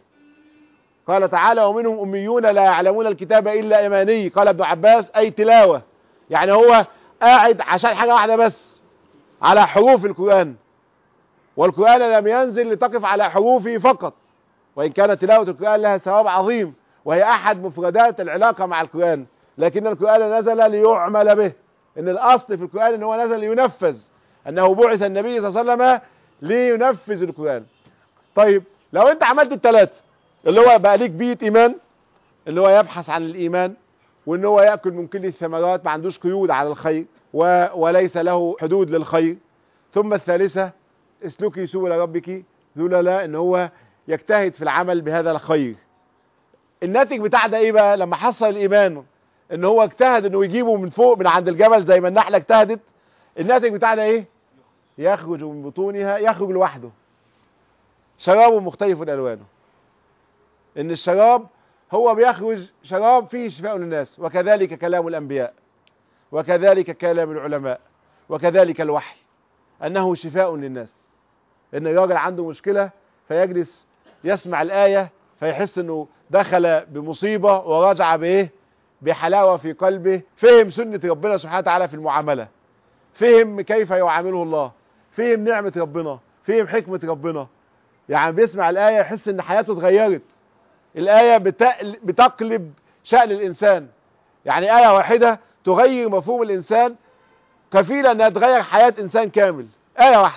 قال تعالى ومنهم أميون لا يعلمون الكتاب إلا إيماني قال ابن عباس أي تلاوة يعني هو قاعد عشان حاجة واحدة بس على حروف القرآن والقرآن لم ينزل لتقف على حروفه فقط وإن كانت تلاوة القرآن لها ثواب عظيم وهي أحد مفردات العلاقة مع القرآن لكن القرآن نزل ليعمل به إن الأصل في القرآن إن هو نزل لينفذ أنه بعث النبي صلى الله عليه وسلم لينفذ القرآن طيب لو أنت عملت الثلاثة اللي هو بقى ليك بيئة إيمان اللي هو يبحث عن الإيمان وان هو ياكل من كل الثمرات ما عندوش قيود على الخير و... وليس له حدود للخير ثم الثالثه اسلكي سبل ربك ذللا ان هو يجتهد في العمل بهذا الخير الناتج بتاع ده ايه بقى لما حصل الايمان ان هو اجتهد انه يجيبه من فوق من عند الجبل زي ما النحله اجتهدت الناتج بتاع ده ايه يخرج من بطونها يخرج لوحده شراب مختلف الوانه ان الشراب هو بيخرج شراب فيه شفاء للناس وكذلك كلام الانبياء وكذلك كلام العلماء وكذلك الوحي انه شفاء للناس ان الراجل عنده مشكله فيجلس يسمع الايه فيحس انه دخل بمصيبه ورجع بايه بحلاوه في قلبه فهم سنه ربنا سبحانه وتعالى في المعامله فهم كيف يعامله الله فهم نعمه ربنا فهم حكمه ربنا يعني بيسمع الايه يحس ان حياته اتغيرت الايه بتقل- بتقلب شأن الانسان يعني ايه واحده تغير مفهوم الانسان كفيله انها تغير حياه انسان كامل ايه واحده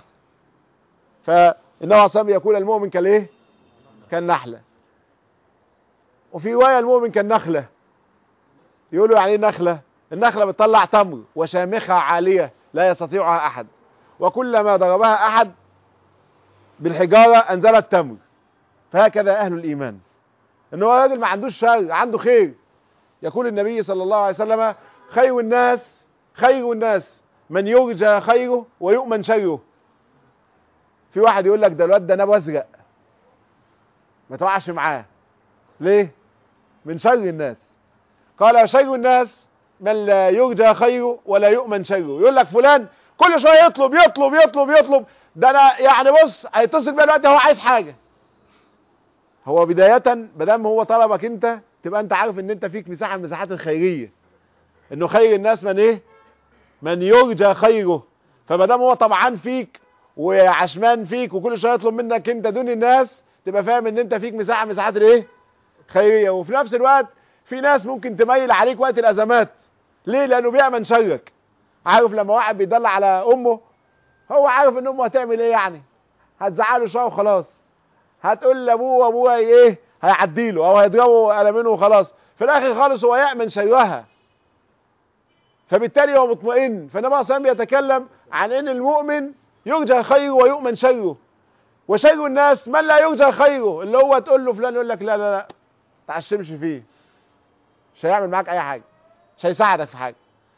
فالنبي عليه الصلاه يقول المؤمن كالايه كالنحله وفي روايه المؤمن كالنخله يقولوا يعني ايه نخله النخله بتطلع تمر وشامخه عاليه لا يستطيعها احد وكلما ضربها احد بالحجاره انزلت تمر فهكذا اهل الايمان ان هو راجل ما عندوش شر عنده خير يقول النبي صلى الله عليه وسلم خير الناس خير الناس من يرجى خيره ويؤمن شره في واحد يقول لك ده الواد ده نبو ازرق ما توقعش معاه ليه من شر الناس قال شر الناس من لا يرجى خيره ولا يؤمن شره يقول لك فلان كل شويه يطلب يطلب يطلب يطلب ده انا يعني بص هيتصل بيا دلوقتي هو عايز حاجه هو بدايه ما دام هو طلبك انت تبقى انت عارف ان انت فيك مساحه من المساحات الخيريه انه خير الناس من ايه من يرجى خيره فما دام هو طمعان فيك وعشمان فيك وكل شويه يطلب منك انت دون الناس تبقى فاهم ان انت فيك مساحه من مساحات الايه خيريه وفي نفس الوقت في ناس ممكن تميل عليك وقت الازمات ليه لانه بيأمن شرك عارف لما واحد بيدل على امه هو عارف ان امه هتعمل ايه يعني هتزعله شويه وخلاص هتقول لابوه وابوه ايه هيعديله او هيضربه قلمينه وخلاص في الاخر خالص هو يأمن شرها فبالتالي هو مطمئن فانما صلى بيتكلم عن ان المؤمن يرجى خيره ويؤمن شره وشر الناس من لا يرجى خيره اللي هو تقول له فلان يقول لك لا لا لا تعشمش فيه مش هيعمل معاك اي حاجه مش هيساعدك في حاجه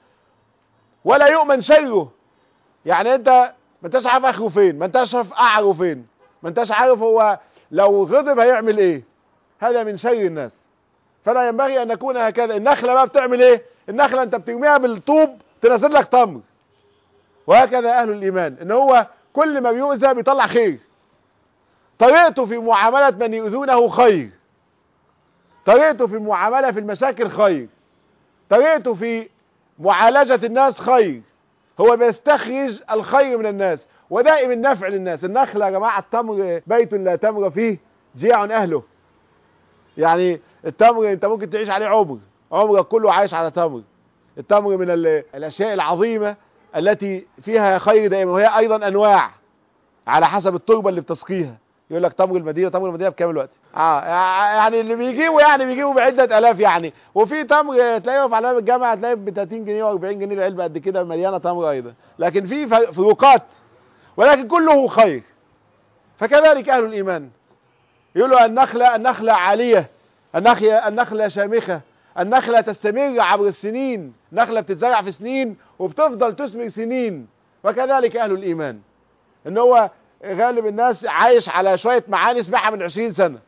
ولا يؤمن شره يعني انت ما انتش عارف اخره فين ما انتش عارف قعره فين ما انتش عارف هو لو غضب هيعمل ايه هذا من شر الناس فلا ينبغي ان نكون هكذا النخله بقى بتعمل ايه النخله انت بترميها بالطوب تنزل لك تمر وهكذا اهل الايمان ان هو كل ما بيؤذى بيطلع خير طريقته في معامله من يؤذونه خير طريقته في المعامله في المشاكل خير طريقته في معالجه الناس خير هو بيستخرج الخير من الناس ودائم النفع للناس النخله يا جماعه التمر بيت لا تمر فيه جيع اهله يعني التمر انت ممكن تعيش عليه عمر عمرك كله عايش على تمر التمر من ال- الاشياء العظيمه التي فيها خير دائما وهي ايضا انواع على حسب التربه اللي بتسقيها يقول لك تمر المدينه تمر المدينه بكام الوقت اه يعني اللي بيجيبوا يعني بيجيبوا بعده الاف يعني وفي تمر تلاقيه في علامه الجامعه تلاقيه ب 30 جنيه و40 جنيه العلبه قد كده مليانه تمر ايضا لكن في ف- فروقات ولكن كله خير فكذلك اهل الايمان يقولوا النخله النخله عاليه النخله النخله شامخه النخله تستمر عبر السنين نخله بتتزرع في سنين وبتفضل تثمر سنين وكذلك اهل الايمان ان هو غالب الناس عايش على شويه معاني سمعها من 20 سنه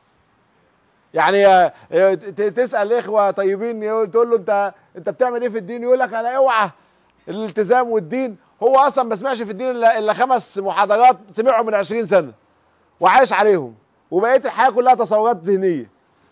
يعني آه، آه، ت- تسال اخوه طيبين يقول تقول له انت انت بتعمل ايه في الدين يقول لك انا اوعى الالتزام والدين هو اصلا ما سمعش في الدين الا إلا خمس محاضرات سمعهم من 20 سنه وعايش عليهم وبقيه الحياه كلها تصورات ذهنيه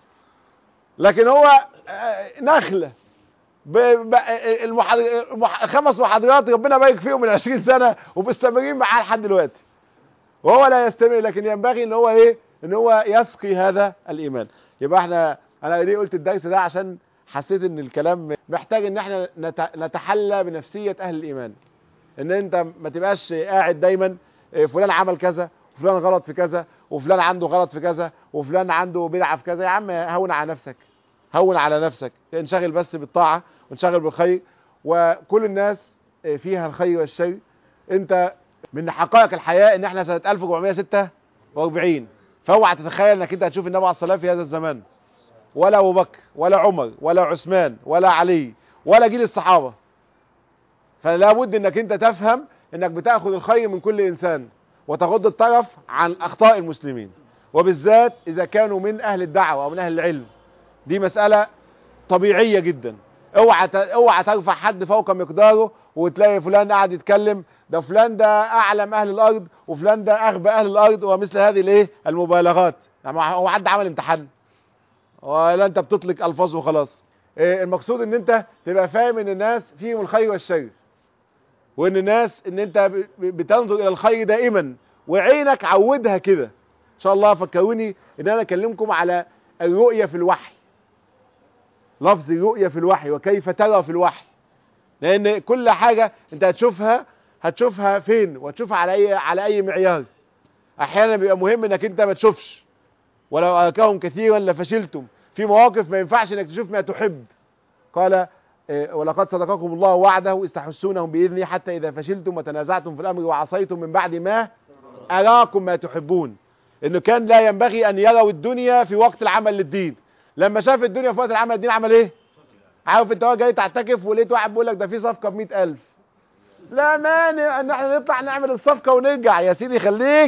لكن هو آه، نخله ب- ب- المحاضر- المح- خمس محاضرات ربنا بارك فيهم من 20 سنه ومستمرين معاه لحد دلوقتي وهو لا يستمر لكن ينبغي ان هو ايه ان هو يسقي هذا الايمان يبقى احنا انا ليه قلت الدرس ده عشان حسيت ان الكلام محتاج ان احنا نت- نتحلى بنفسيه اهل الايمان ان انت ما تبقاش قاعد دايما إيه، فلان عمل كذا وفلان غلط في كذا وفلان عنده غلط في كذا وفلان عنده بدعه في كذا يا عم هون على نفسك هون على نفسك انشغل بس بالطاعه وانشغل بالخير وكل الناس إيه، فيها الخير والشر انت من حقائق الحياه ان احنا سنه 1446 فاوعى تتخيل انك انت هتشوف النبي عليه الصلاه في هذا الزمان ولا ابو بكر ولا عمر ولا عثمان ولا علي ولا جيل الصحابه فلا بد انك انت تفهم انك بتاخذ الخير من كل انسان وتغض الطرف عن اخطاء المسلمين وبالذات اذا كانوا من اهل الدعوه او من اهل العلم دي مساله طبيعيه جدا اوعى ت- اوعى ترفع حد فوق مقداره وتلاقي فلان قاعد يتكلم ده فلان ده اعلم اهل الارض وفلان ده اغبى اهل الارض ومثل هذه الايه المبالغات يعني هو حد عمل امتحان ولا انت بتطلق الفاظ وخلاص إيه المقصود ان انت تبقى فاهم ان الناس فيهم الخير والشر وان الناس ان انت ب- ب- بتنظر الى الخير دائما وعينك عودها كده ان شاء الله فكروني ان انا اكلمكم على الرؤية في الوحي لفظ الرؤية في الوحي وكيف ترى في الوحي لان كل حاجة انت هتشوفها هتشوفها فين وهتشوفها على اي على اي معيار احيانا بيبقى مهم انك انت ما تشوفش ولو اراكهم كثيرا لفشلتم في مواقف ما ينفعش انك تشوف ما تحب قال إيه، ولقد صدقكم الله وعده استحسونهم باذنه حتى اذا فشلتم وتنازعتم في الامر وعصيتم من بعد ما اراكم ما تحبون انه كان لا ينبغي ان يروا الدنيا في وقت العمل للدين لما شاف الدنيا في وقت العمل للدين عمل ايه عارف انت هو جاي تعتكف ولقيت واحد بيقول لك ده في صفقه ب 100000 لا مانع ان احنا نطلع نعمل الصفقه ونرجع يا سيدي خليك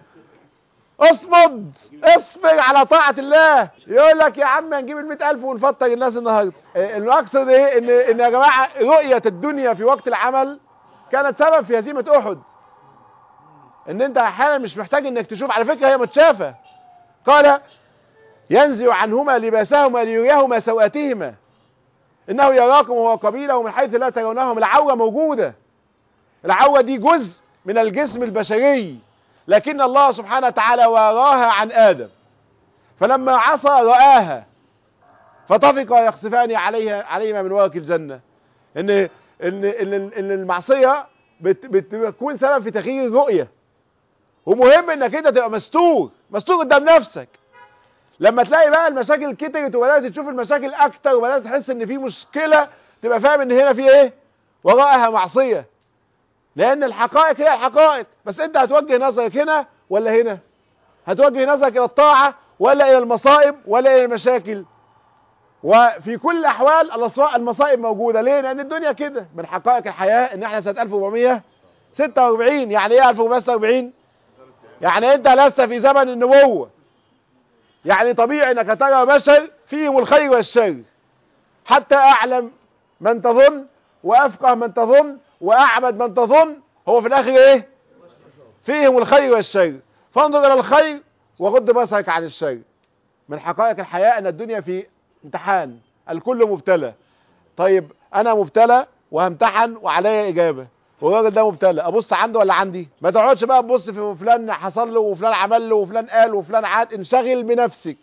اصمد اصبر على طاعة الله يقول لك يا عم هنجيب ال 100000 ونفطر الناس النهارده إيه، المقصد ايه ان ان يا جماعه رؤية الدنيا في وقت العمل كانت سبب في هزيمة احد ان انت احيانا مش محتاج انك تشوف على فكرة هي متشافة قال ينزع عنهما لباسهما ليريهما سوءاتهما انه يراكم وهو قبيله من حيث لا ترونهم العورة موجودة العورة دي جزء من الجسم البشري لكن الله سبحانه وتعالى وراها عن آدم فلما عصى رآها فطفقا يخسفان عليها عليهما من ورق الجنة ان ان ان, إن المعصية بت بتكون سبب في تغيير الرؤية ومهم انك انت تبقى مستور مستور قدام نفسك لما تلاقي بقى المشاكل كترت وبدات تشوف المشاكل اكتر وبدات تحس ان في مشكله تبقى فاهم ان هنا في ايه وراءها معصيه لان الحقائق هي الحقائق بس انت هتوجه نظرك هنا ولا هنا هتوجه نظرك الى الطاعه ولا الى المصائب ولا الى المشاكل وفي كل الاحوال الأصوا- المصائب موجوده ليه لان الدنيا كده من حقائق الحياه ان احنا سنه 1446 يعني ايه 1446 يعني انت لست في زمن النبوه يعني طبيعي انك ترى بشر فيهم الخير والشر حتى اعلم من تظن وافقه من تظن واعبد من تظن هو في الاخر ايه فيهم الخير والشر فانظر الى الخير وغض بصرك عن الشر من حقائق الحياة ان الدنيا في امتحان الكل مبتلى طيب انا مبتلى وهمتحن وعليا اجابة والراجل ده مبتلى ابص عنده ولا عندي ما تقعدش بقى تبص في فلان حصل له وفلان عمل له وفلان قال وفلان عاد انشغل بنفسك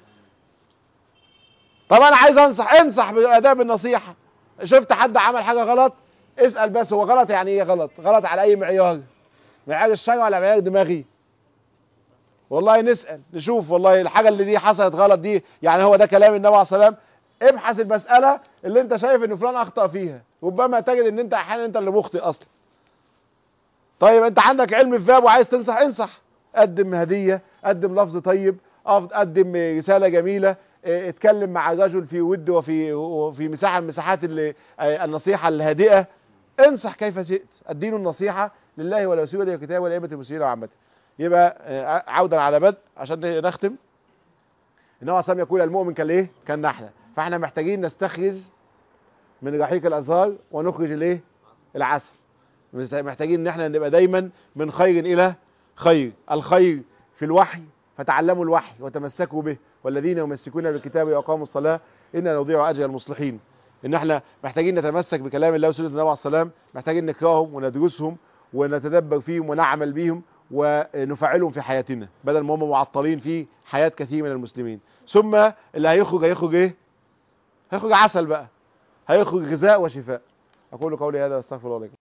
طب انا عايز انصح انصح باداب النصيحة شفت حد عمل حاجة غلط اسأل بس هو غلط يعني ايه غلط غلط على اي معيار معيار الشرع ولا معيار دماغي والله نسأل نشوف والله الحاجة اللي دي حصلت غلط دي يعني هو ده كلام النبي عليه الصلاة والسلام ابحث المسألة اللي انت شايف ان فلان اخطأ فيها ربما تجد ان انت احيانا انت اللي مخطئ اصلا طيب انت عندك علم في باب وعايز تنصح انصح قدم هدية قدم لفظ طيب أف- قدم رسالة جميلة اه، اتكلم مع الرجل في ود وفي وفي مساحة من مساحات اللي- اه، النصيحة الهادئة انصح كيف شئت الدين النصيحة لله ولا رسوله ولا كتاب ولا أئمة المسلمين وعامة يبقى اه، عودا على بدء عشان نختم النبي عليه يقول المؤمن كالايه كالنحلة فاحنا محتاجين نستخرج من رحيق الازهار ونخرج الايه العسل محتاجين ان احنا نبقى دايما من خير الى خير الخير في الوحي فتعلموا الوحي وتمسكوا به والذين يمسكون بالكتاب واقاموا الصلاه انا نضيع اجر المصلحين ان احنا محتاجين نتمسك بكلام الله وسنه النبي عليه السلام محتاجين نقراهم وندرسهم ونتدبر فيهم ونعمل بيهم ونفعلهم في حياتنا بدل ما هم معطلين في حياه كثير من المسلمين ثم اللي هيخرج هيخرج ايه هيخرج عسل بقى هيخرج غذاء وشفاء اقول قولي هذا استغفر الله لكم